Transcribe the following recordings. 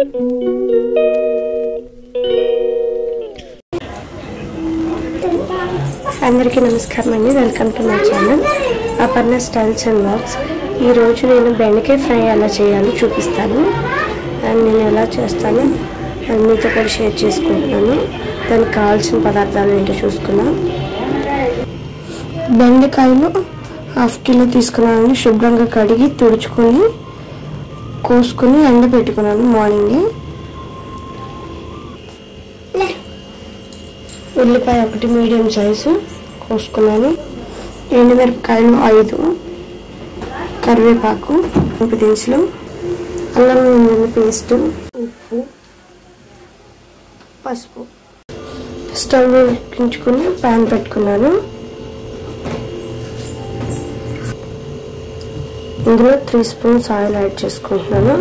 అందరికీ నమస్కారం అండి welcome to my channel Aparna styles and works ఈరోజు నేను బెండకాయ ఫ్రై ఎలా చేయాలో చూపిస్తాను అండ్ నేను ఎలా చేస్తాను అండ్ మీతో కూడా షేర్ చేసుకుంటున్నాను దానికి కావాల్సిన పదార్థాలు ఏంటో చూసుకుందాం బెండకాయలు హాఫ్ కిలో తీసుకున్నాను శుభ్రంగా కడిగి తుడుచుకొని కోసుకొని ఎండ పెట్టుకున్నాను మార్నింగ్ ఉల్లిపాయ ఒకటి మీడియం సైజు కోసుకున్నాను ఎండుమిరపకాయలు ఐదు కరివేపాకు ఉప్పు దినుసులు అల్లం వెల్లుల్లి పేస్ట్ ఉప్పు పసుపు స్టవ్ వెలిగించుకుని ప్యాన్ పెట్టుకున్నాను ఇందులో త్రీ స్పూన్స్ ఆయిల్ యాడ్ చేసుకుంటున్నాను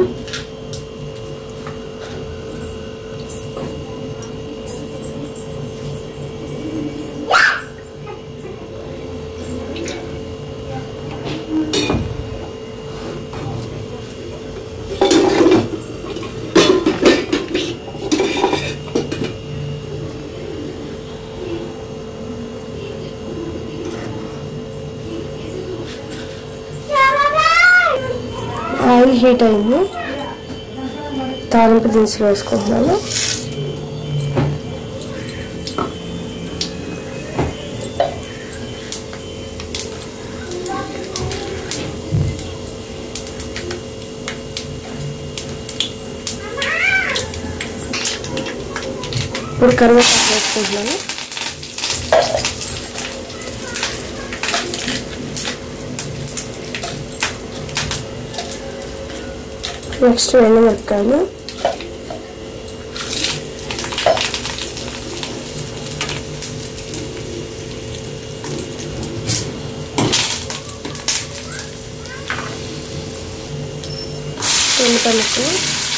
ఆయిల్ హీట్ అయింది తాలింపు దినుసులు వేసుకుంటున్నాను ఇప్పుడు కరివేపాకు వేసుకుంటున్నాను నెక్స్ట్ ఎండుమిరపకాయలు ఉల్లిపాయ ముక్కలు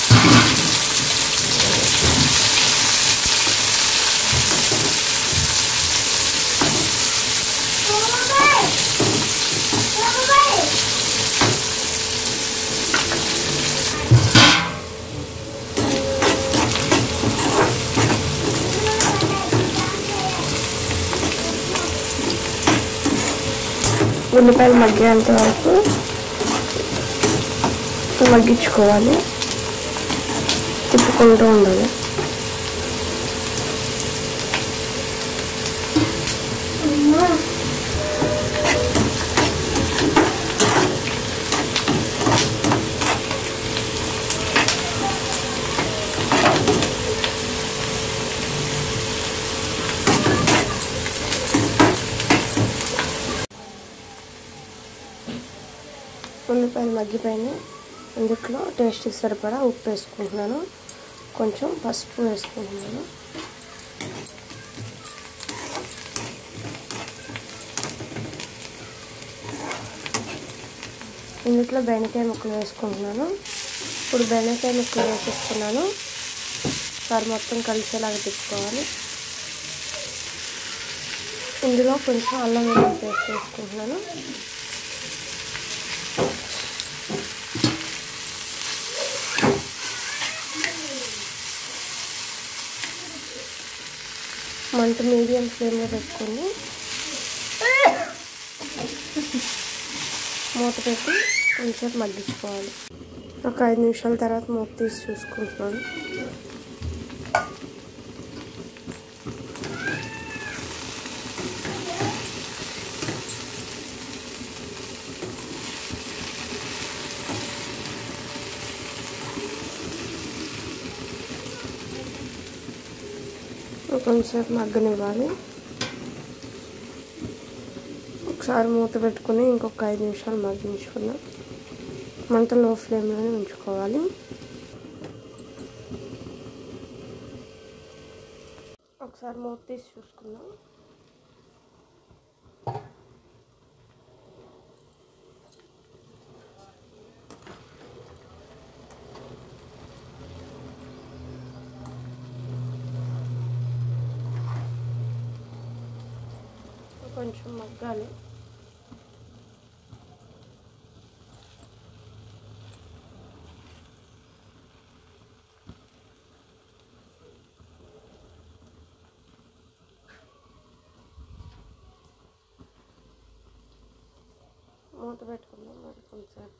ఉల్లిపాయలు మగ్గేంత వరకు మగ్గించుకోవాలి తిప్పుకుంటూ ఉండాలి ఉల్లిపాయలు మగ్గిపోయినాయి ఇందులో టేస్ట్కి సరిపడా ఉప్పు వేసుకుంటున్నాను కొంచెం పసుపు వేసుకుంటున్నాను ఇందులో బెండకాయ ముక్కలు వేసుకుంటున్నాను ఇప్పుడు బెండకాయ ముక్కలు వేసేస్తున్నాను సారి మొత్తం కలిసేలాగా తిప్పుకోవాలి ఇందులో కొంచెం అల్లం వెల్లుల్లి పేస్ట్ వేసుకుంటున్నాను మంట మీడియం ఫ్లేమ్లో పెట్టుకొని మూత పెట్టి కొంచెం మగ్గించుకోవాలి ఒక ఐదు నిమిషాల తర్వాత మూత తీసి చూసుకుంటున్నాను కొంచెంసేపు మగ్గనివ్వాలి ఒకసారి మూత పెట్టుకుని ఇంకొక ఐదు నిమిషాలు మగ్గించుకుందాం మంట లో ఫ్లేమ్లోనే ఉంచుకోవాలి ఒకసారి మూత తీసి చూసుకుందాం కొంచెం మగ్గాలి మూత పెట్టుకుందాం మరి కొంచెంసేపు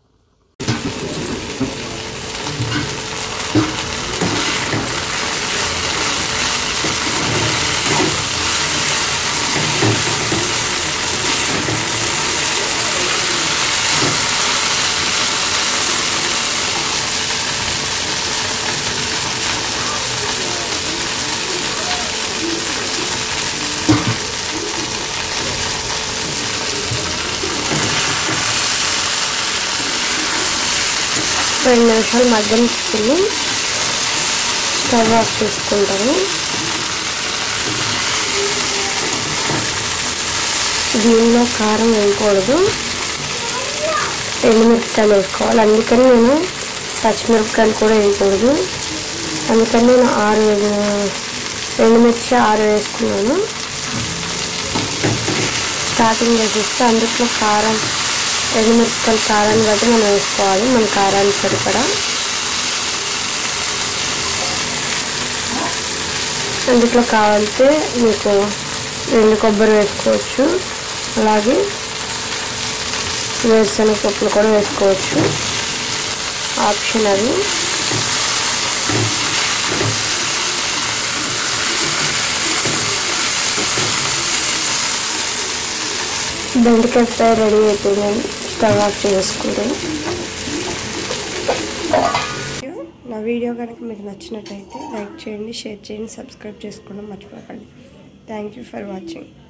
రెండు నిమిషాలు మగ్గనిచ్చుకుని స్టవ్ ఆఫ్ చేసుకుంటాను దీనిలో కారం వేయకూడదు ఎండుమిరపకాయలు వేసుకోవాలి అందుకని నేను పచ్చిమిరపకాయలు కూడా వేయకూడదు అందుకని నేను ఆరు ఎండుమిర్చి ఆరు వేసుకున్నాను స్టార్టింగ్ వేసిస్తే అందులో కారం ఎండుమిరపకాయలు కారాన్ని బట్టి మనం వేసుకోవాలి మన కారానికి సరిపడా అందులో కావాలంటే మీకు ఎండు కొబ్బరి వేసుకోవచ్చు అలాగే వేరుశనగ పప్పులు కూడా వేసుకోవచ్చు ఆప్షన్ అది బెండకాయ ఫ్రై రెడీ అయిపోయిందండి స్టవ్ ఆఫ్ చేసుకుంటాం నా వీడియో కనుక మీకు నచ్చినట్టయితే లైక్ చేయండి షేర్ చేయండి సబ్స్క్రైబ్ చేసుకోవడం మర్చిపోకండి థ్యాంక్ యూ ఫర్ వాచింగ్